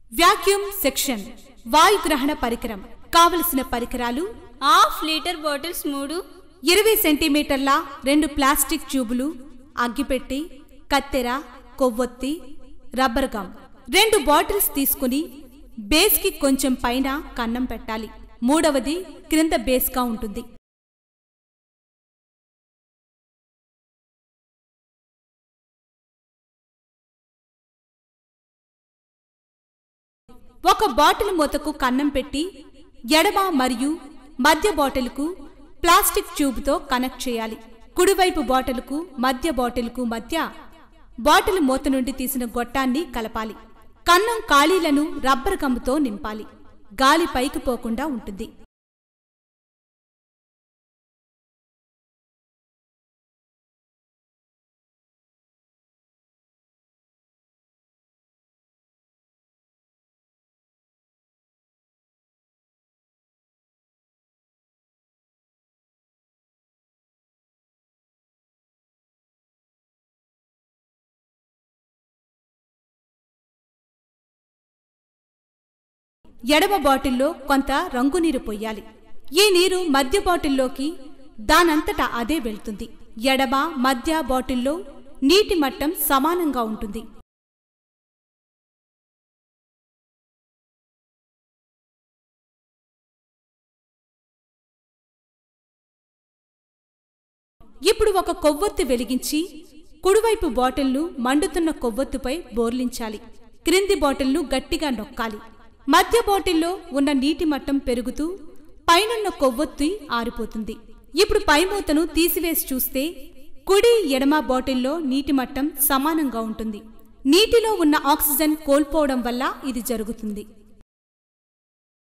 vacuum section వాయుగ్రహణ పరికరం కావలసిన పరికరాలు హాఫ్ లీటర్ బాటిల్స్ మూడు ఇరవై సెంటీమీటర్ల రెండు ప్లాస్టిక్ ట్యూబులు అగ్గిపెట్టి కత్తెర కొవ్వొత్తి రబ్బర్ గమ్ రెండు బాటిల్స్ తీసుకుని బేస్కి కొంచెం పైన కన్నం పెట్టాలి మూడవది క్రింద బేస్గా ఉంటుంది ఒక బాటిల్ మూతకు కన్నం పెట్టి ఎడమ మరియు మధ్య బాటిల్కు ప్లాస్టిక్ ట్యూబ్తో కనెక్ట్ చేయాలి కుడివైపు బాటిల్కు మధ్య బాటిల్కు మధ్య బాటిల్ మూత నుండి తీసిన గొట్టాన్ని కలపాలి కన్నం ఖాళీలను రబ్బర్ గమ్ముతో నింపాలి గాలి పైకి పోకుండా ఉంటుంది ఎడమ బాటిల్లో కొంత రంగు నీరు పొయ్యాలి ఈ నీరు మధ్య బాటిల్లోకి దానంతటా అదే వెళ్తుంది ఎడమ మధ్య బాటిల్లో నీటి మట్టం సమానంగా ఉంటుంది ఇప్పుడు ఒక కొవ్వొత్తి వెలిగించి కుడివైపు బాటిల్ను మండుతున్న కొవ్వొత్తుపై బోర్లించాలి క్రింది బాటిల్ను గట్టిగా నొక్కాలి మధ్య బాటిల్లో ఉన్న నీటి మట్టం పెరుగుతూ పైనున్న కొవ్వొత్తి ఆరిపోతుంది ఇప్పుడు పై మూతను తీసివేసి చూస్తే కుడి ఎడమ బాటిల్లో నీటి మట్టం సమానంగా ఉంటుంది నీటిలో ఉన్న ఆక్సిజన్ కోల్పోవడం వల్ల ఇది జరుగుతుంది